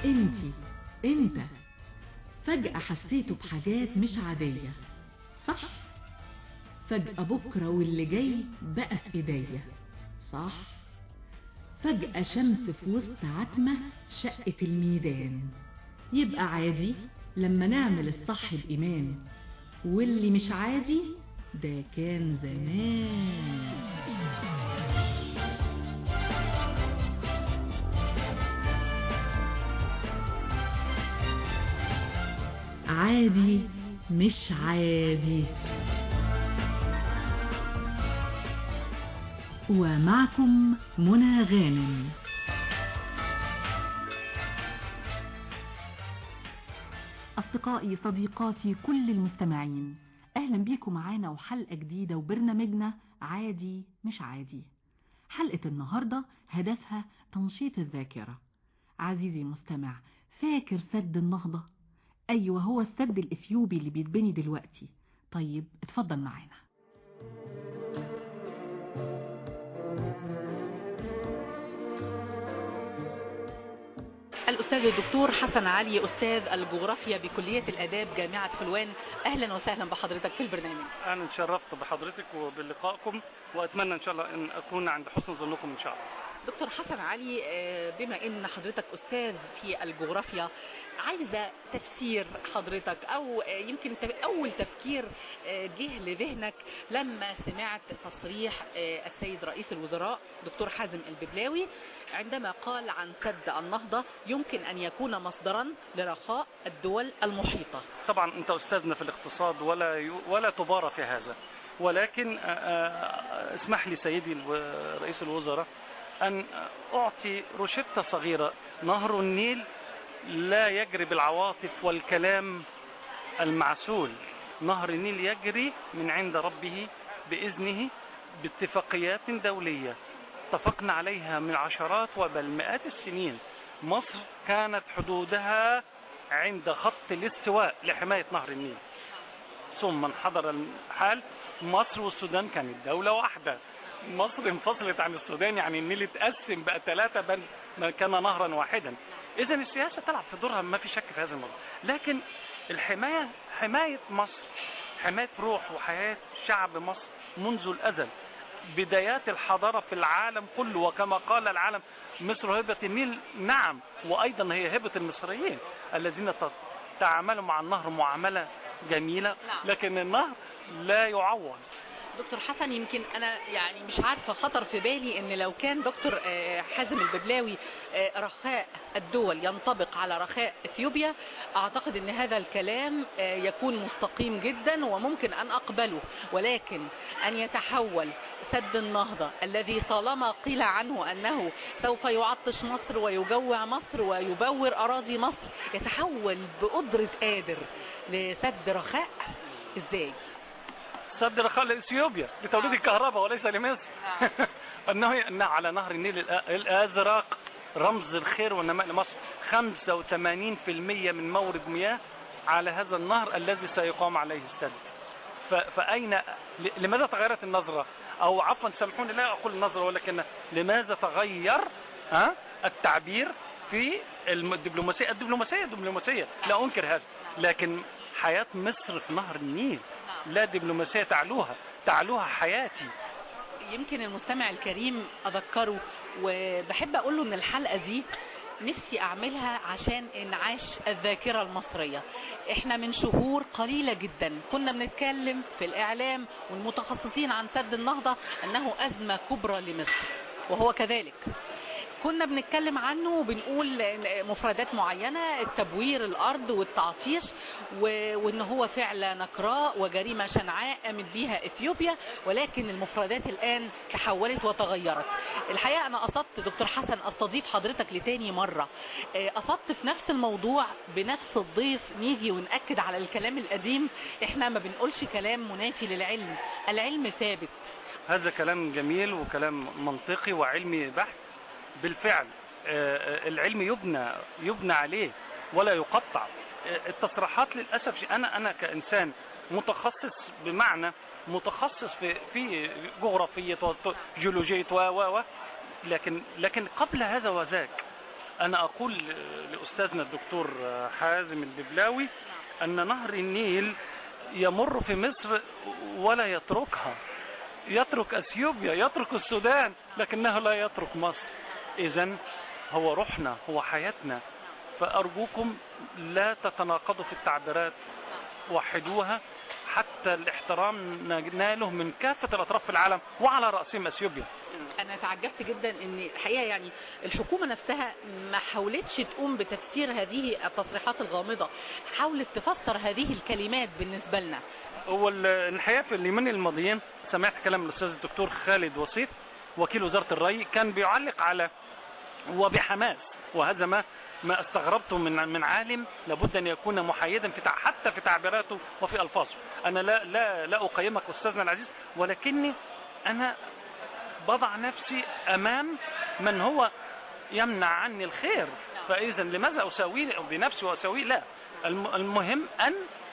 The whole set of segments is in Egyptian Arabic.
انتي انت فجأة حسيتوا بحاجات مش عادية صح فجأة بكرة واللي جاي بقى في ايديا صح فجأة شمس في وسط عتمة شقة الميدان يبقى عادي لما نعمل الصح بإيمان واللي مش عادي ده كان زمان عادي مش عادي ومعكم منى غانم أصدقائي صديقاتي كل المستمعين أهلا بيكم معانا وحلقة جديدة وبرنامجنا عادي مش عادي حلقة النهاردة هدفها تنشيط الذاكرة عزيزي المستمع فاكر سد النهضة أيوة هو السد الإثيوبي اللي بيتبني دلوقتي طيب اتفضل معانا الأستاذ الدكتور حسن علي أستاذ الجغرافيا بكلية الآداب جامعة حلوان أهلا وسهلا بحضرتك في البرنامج أنا اتشرفت بحضرتك وبلقائكم وأتمنى إن شاء الله أن أكون عند حسن ظنكم إن شاء الله دكتور حسن علي بما ان حضرتك استاذ في الجغرافيا عايزة تفسير حضرتك او يمكن اول تفكير جه لذهنك لما سمعت تصريح السيد رئيس الوزراء دكتور حازم الببلاوي عندما قال عن سد النهضة يمكن ان يكون مصدرا لرخاء الدول المحيطة طبعا انت استاذنا في الاقتصاد ولا ولا تبارى في هذا ولكن اسمح لي سيدي رئيس الوزراء أن أعطي روشتة صغيرة نهر النيل لا يجري بالعواطف والكلام المعسول نهر النيل يجري من عند ربه بإذنه باتفاقيات دولية اتفقنا عليها من عشرات وبل مئات السنين مصر كانت حدودها عند خط الاستواء لحماية نهر النيل ثم انحدر الحال مصر والسودان كانت دولة واحدة مصر انفصلت عن السودان يعني النيل اتقسم بقى ثلاثة بل ما كان نهرا واحدا اذا السياسة تلعب في دورها ما في شك في هذا الموضوع لكن الحماية حماية مصر حماية روح وحياة شعب مصر منذ الأزل بدايات الحضارة في العالم كله وكما قال العالم مصر هبة النيل نعم وأيضا هي هبة المصريين الذين تعاملوا مع النهر معاملة جميلة لكن النهر لا يعوض دكتور حسن يمكن انا يعني مش عارفه خطر في بالي ان لو كان دكتور حازم الببلاوي رخاء الدول ينطبق على رخاء اثيوبيا اعتقد ان هذا الكلام يكون مستقيم جدا وممكن ان اقبله ولكن ان يتحول سد النهضة الذي طالما قيل عنه أنه سوف يعطش مصر ويجوع مصر ويبور أراضي مصر يتحول بقدرة قادر لسد رخاء إزاي؟ سد رخاء لاثيوبيا لتوليد الكهرباء وليس لمصر انه انه على نهر النيل الازرق رمز الخير والنماء لمصر 85% من مورد مياه على هذا النهر الذي سيقام عليه السد فاين لماذا تغيرت النظره او عفوا سامحوني لا اقول النظره ولكن لماذا تغير ها التعبير في الدبلوماسيه الدبلوماسيه دبلوماسيه لا انكر هذا لكن حياه مصر في نهر النيل لا دبلوماسية تعلوها تعلوها حياتي يمكن المستمع الكريم أذكره وبحب أقول له أن الحلقة دي نفسي أعملها عشان انعاش الذاكرة المصرية احنا من شهور قليلة جدا كنا بنتكلم في الإعلام والمتخصصين عن سد النهضة أنه أزمة كبرى لمصر وهو كذلك كنا بنتكلم عنه وبنقول مفردات معينة التبوير الأرض والتعطيش وإن هو فعل نكراء وجريمة شنعاء قامت بيها إثيوبيا ولكن المفردات الآن تحولت وتغيرت الحقيقة أنا قصدت دكتور حسن أستضيف حضرتك لتاني مرة قصدت في نفس الموضوع بنفس الضيف نيجي ونأكد على الكلام القديم احنا ما بنقولش كلام منافي للعلم العلم ثابت هذا كلام جميل وكلام منطقي وعلمي بحت بالفعل العلم يبنى يبنى عليه ولا يقطع التصريحات للاسف انا انا كانسان متخصص بمعنى متخصص في في جغرافيه وجيولوجيه و و لكن لكن قبل هذا وذاك أنا أقول لأستاذنا الدكتور حازم الببلاوي أن نهر النيل يمر في مصر ولا يتركها يترك أثيوبيا يترك السودان لكنه لا يترك مصر إذا هو روحنا هو حياتنا فأرجوكم لا تتناقضوا في التعبيرات وحدوها حتى الاحترام نناله من كافة الأطراف في العالم وعلى رأسهم أثيوبيا انا تعجبت جدا ان الحقيقه يعني الحكومه نفسها ما حاولتش تقوم بتفسير هذه التصريحات الغامضه حاولت تفسر هذه الكلمات بالنسبه لنا هو ال- الحقيقة في اليومين الماضيين سمعت كلام الأستاذ الدكتور خالد وصيف وكيل وزارة الري كان بيعلق على وبحماس وهذا ما ما استغربته من من عالم لابد ان يكون محايدا في تع- حتى في تعبيراته وفي الفاظه انا لا لا لا اقيمك استاذنا العزيز ولكني انا بضع نفسي امام من هو يمنع عني الخير فاذا لماذا اساويه بنفسي واساويه لا الم- المهم ان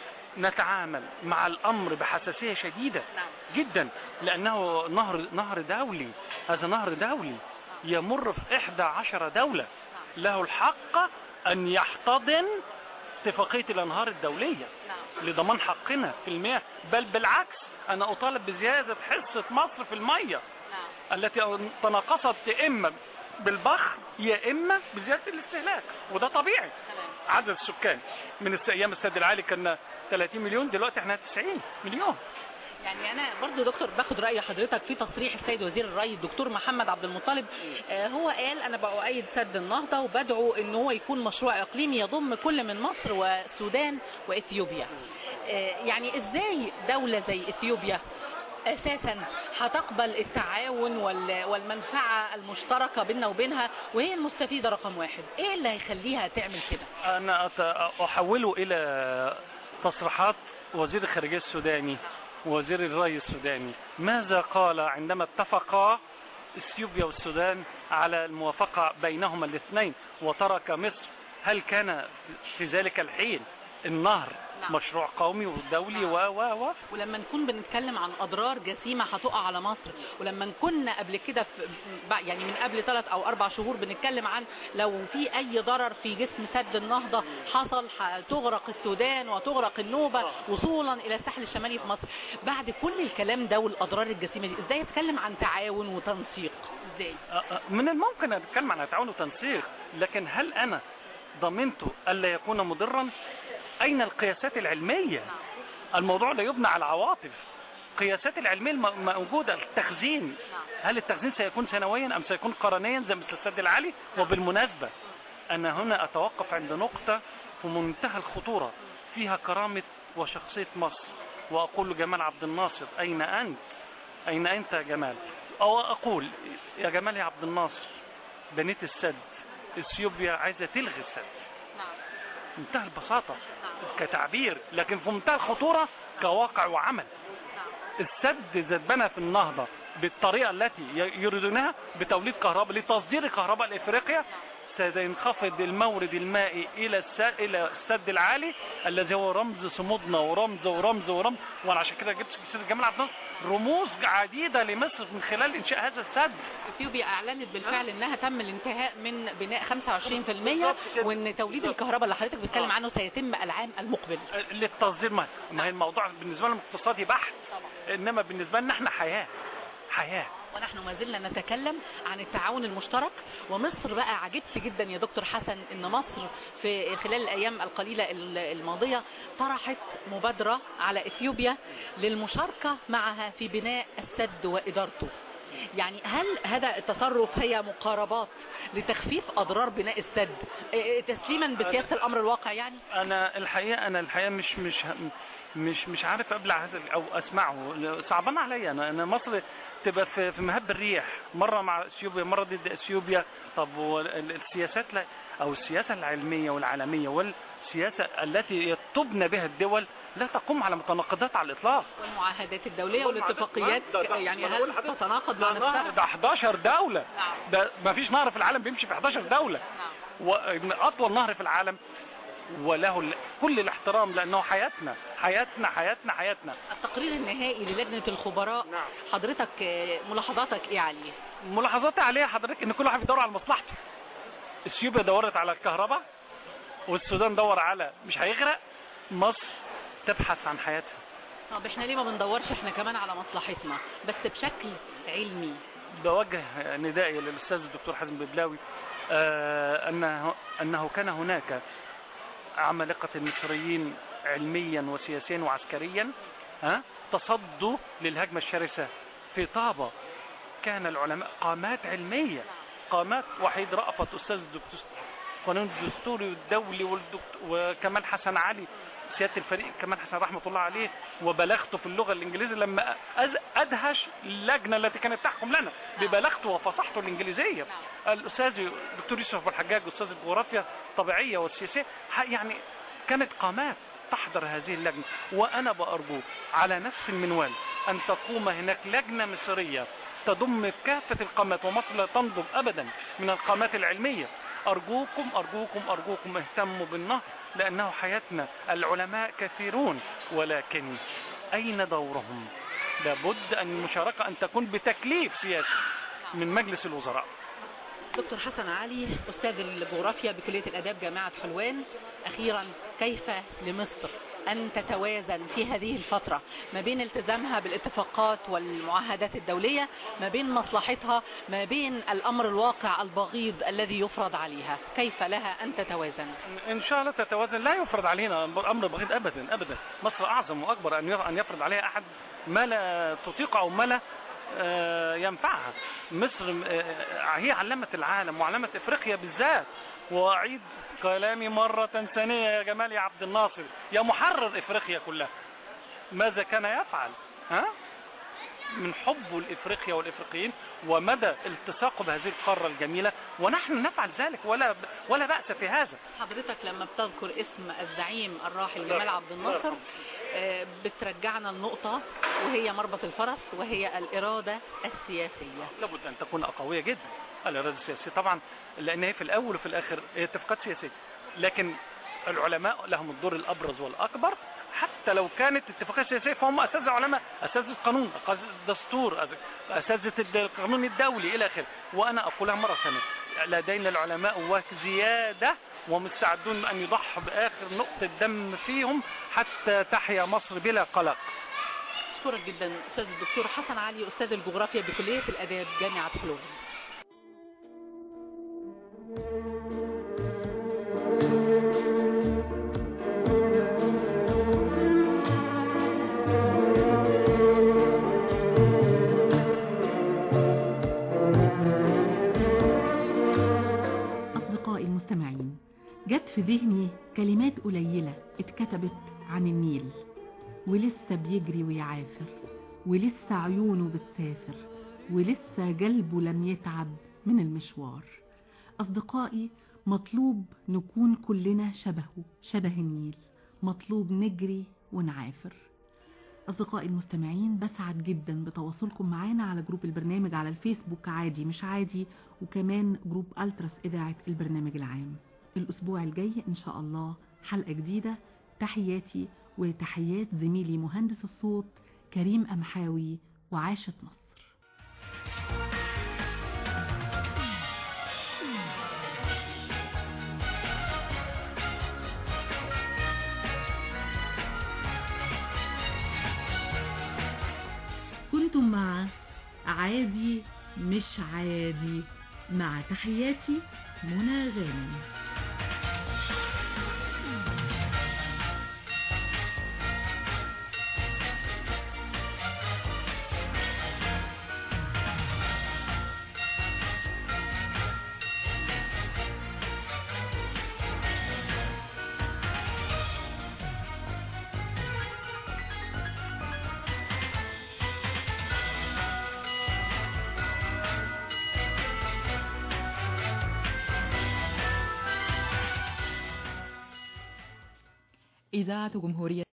نتعامل مع الامر بحساسيه شديده نعم جدا لانه نهر نهر دولي هذا نهر دولي يمر في احدى عشر دولة له الحق ان يحتضن اتفاقية الانهار الدولية نعم لضمان حقنا في المياه بل بالعكس انا اطالب بزيادة حصة مصر في المية نعم التي تناقصت يا اما بالبخر يا اما بزيادة الاستهلاك وده طبيعي تمام عدد السكان من الس- ايام السد العالي كنا 30 مليون دلوقتي احنا 90 مليون يعني انا برضو دكتور باخد راي حضرتك في تصريح السيد وزير الري الدكتور محمد عبد المطلب آه هو قال انا بأؤيد سد النهضه وبدعو ان هو يكون مشروع اقليمي يضم كل من مصر والسودان واثيوبيا آه يعني ازاي دوله زي اثيوبيا اساسا هتقبل التعاون وال- والمنفعه المشتركه بيننا وبينها وهي المستفيده رقم واحد ايه اللي هيخليها تعمل كده انا أت- احوله الى تصريحات وزير الخارجيه السوداني وزير الري السوداني ماذا قال عندما اتفقا اثيوبيا والسودان على الموافقه بينهما الاثنين وترك مصر هل كان في ذلك الحين النهر نعم. مشروع قومي ودولي نعم. و و و ولما نكون بنتكلم عن اضرار جسيمه هتقع على مصر ولما كنا قبل كده في ب- يعني من قبل ثلاث او اربع شهور بنتكلم عن لو في اي ضرر في جسم سد النهضه حصل هتغرق السودان وتغرق النوبه وصولا الى الساحل الشمالي في مصر بعد كل الكلام ده والاضرار الجسيمه دي ازاي اتكلم عن تعاون وتنسيق ازاي من الممكن ان اتكلم عن تعاون وتنسيق لكن هل انا ضمنت الا يكون مضرا اين القياسات العلميه الموضوع لا يبنى على عواطف قياسات العلميه الم- موجوده التخزين هل التخزين سيكون سنويا ام سيكون قرنيا زي مثل السد العالي وبالمناسبه انا هنا اتوقف عند نقطه في منتهى الخطوره فيها كرامه وشخصيه مصر واقول لجمال عبد الناصر اين انت اين انت يا جمال او اقول يا جمال يا عبد الناصر بنيت السد اثيوبيا عايزه تلغي السد نعم منتهى البساطه نعم كتعبير لكن في منتهى الخطوره كواقع وعمل نعم السد اذا اتبنى في النهضه بالطريقه التي ي- يريدونها بتوليد كهرباء لتصدير الكهرباء لافريقيا سينخفض المورد المائي الى الس... الى السد العالي الذي هو رمز صمودنا ورمز ورمز ورمز وانا عشان كده جبت سيره جمال عبد الناصر رموز عديده لمصر من خلال انشاء هذا السد اثيوبيا اعلنت بالفعل انها تم الانتهاء من بناء 25% بالظبط كده. وان توليد بالظبط. الكهرباء اللي حضرتك بتتكلم آه. عنه سيتم العام المقبل للتصدير ما ما هي الموضوع بالنسبه لهم اقتصادي بحت طبعا انما بالنسبه لنا احنا حياه حياه ونحن ما زلنا نتكلم عن التعاون المشترك ومصر بقى عجبت جدا يا دكتور حسن ان مصر في خلال الايام القليله الماضيه طرحت مبادره على اثيوبيا للمشاركه معها في بناء السد وادارته يعني هل هذا التصرف هي مقاربات لتخفيف اضرار بناء السد إيه، تسليما بسياسه الامر الواقع يعني انا الحقيقه انا الحقيقه مش مش مش مش عارف ابلع هذا او اسمعه صعبان عليا انا انا مصر تبقى في في مهب الريح مره مع اثيوبيا مره ضد اثيوبيا طب وال- السياسات لا او السياسه العلميه والعالميه والسياسه التي تبنى بها الدول لا تقوم على متناقضات على الاطلاق والمعاهدات الدوليه والمعاهدات- والاتفاقيات ده- ده- يعني ما أنا هل بقول لحضرتك- تتناقض مع ده نهر- نفسها؟ ده 11 دوله نعم ده ما فيش نهر في العالم بيمشي في 11 دوله نعم وابن اطول نهر في العالم وله ال- كل الاحترام لانه حياتنا حياتنا حياتنا حياتنا التقرير النهائي للجنة الخبراء نعم. حضرتك آه، ملاحظاتك ايه عليه؟ ملاحظاتي عليها حضرتك ان كل واحد بيدور على مصلحته اثيوبيا دورت على الكهرباء والسودان دور على مش هيغرق مصر تبحث عن حياتها طب احنا ليه ما بندورش احنا كمان على مصلحتنا بس بشكل علمي بوجه ندائي للاستاذ الدكتور حازم ببلاوي آه انه انه كان هناك عمالقه المصريين علميا وسياسيا وعسكريا ها تصدوا للهجمه الشرسه في طابه كان العلماء قامات علميه قامات وحيد رأفت استاذ الدكتور القانون الدستوري والدولي والدكتور وكمال حسن علي سياده الفريق كمال حسن رحمه الله عليه وبلغته في اللغه الانجليزيه لما أز- ادهش اللجنه التي كانت تحكم لنا ببلاغته وفصحته الانجليزيه الاستاذ دكتور يوسف أبو الحجاج استاذ الجغرافيا الطبيعيه والسياسيه ح- يعني كانت قامات تحضر هذه اللجنه وانا بارجو على نفس المنوال ان تقوم هناك لجنه مصريه تضم كافه القامات ومصر لا تنضب ابدا من القامات العلميه أرجوكم أرجوكم أرجوكم اهتموا بالنهر لأنه حياتنا العلماء كثيرون ولكن أين دورهم لابد أن المشاركة أن تكون بتكليف سياسي من مجلس الوزراء دكتور حسن علي أستاذ الجغرافيا بكلية الآداب جامعة حلوان أخيرا كيف لمصر أن تتوازن في هذه الفترة ما بين التزامها بالاتفاقات والمعاهدات الدولية ما بين مصلحتها ما بين الأمر الواقع البغيض الذي يفرض عليها كيف لها أن تتوازن إن شاء الله تتوازن لا يفرض علينا أمر بغيض أبدا أبدا مصر أعظم وأكبر أن أن يفرض عليها أحد ما لا تطيق أو ما لا آه، ينفعها مصر آه، هي علمة العالم وعلمة افريقيا بالذات واعيد كلامي مرة ثانية يا جمال يا عبد الناصر يا محرر افريقيا كلها ماذا كان يفعل ها من حبه لافريقيا والافريقيين ومدى التصاقه بهذه القاره الجميله ونحن نفعل ذلك ولا ولا باس في هذا حضرتك لما بتذكر اسم الزعيم الراحل جمال عبد الناصر آه، بترجعنا النقطة وهي مربط الفرس وهي الإرادة السياسية لابد ان تكون قويه جدا الاراده السياسيه طبعا لان هي في الاول وفي الاخر هي اتفاقات سياسيه لكن العلماء لهم الدور الابرز والاكبر حتى لو كانت اتفاقات سياسيه فهم اساتذه علماء اساتذه القانون الدستور اساتذه القانون الدولي الى اخره وانا اقولها مره ثانيه لدينا العلماء وزياده ومستعدون ان يضحوا باخر نقطه دم فيهم حتى تحيا مصر بلا قلق أشكرك جدا أستاذ الدكتور حسن علي أستاذ الجغرافيا بكلية الآداب جامعة حلوان أصدقائي المستمعين جت في ذهني كلمات قليلة اتكتبت عن النيل ولسه بيجري ويعافر ولسه عيونه بتسافر ولسه قلبه لم يتعب من المشوار أصدقائي مطلوب نكون كلنا شبهه شبه النيل مطلوب نجري ونعافر أصدقائي المستمعين بسعد جدا بتواصلكم معانا على جروب البرنامج على الفيسبوك عادي مش عادي وكمان جروب ألترس إذاعة البرنامج العام الأسبوع الجاي إن شاء الله حلقة جديدة تحياتي وتحيات زميلي مهندس الصوت كريم أمحاوي وعاشت مصر كنتم مع عادي مش عادي مع تحياتي منى غانم إذاعة جمهورية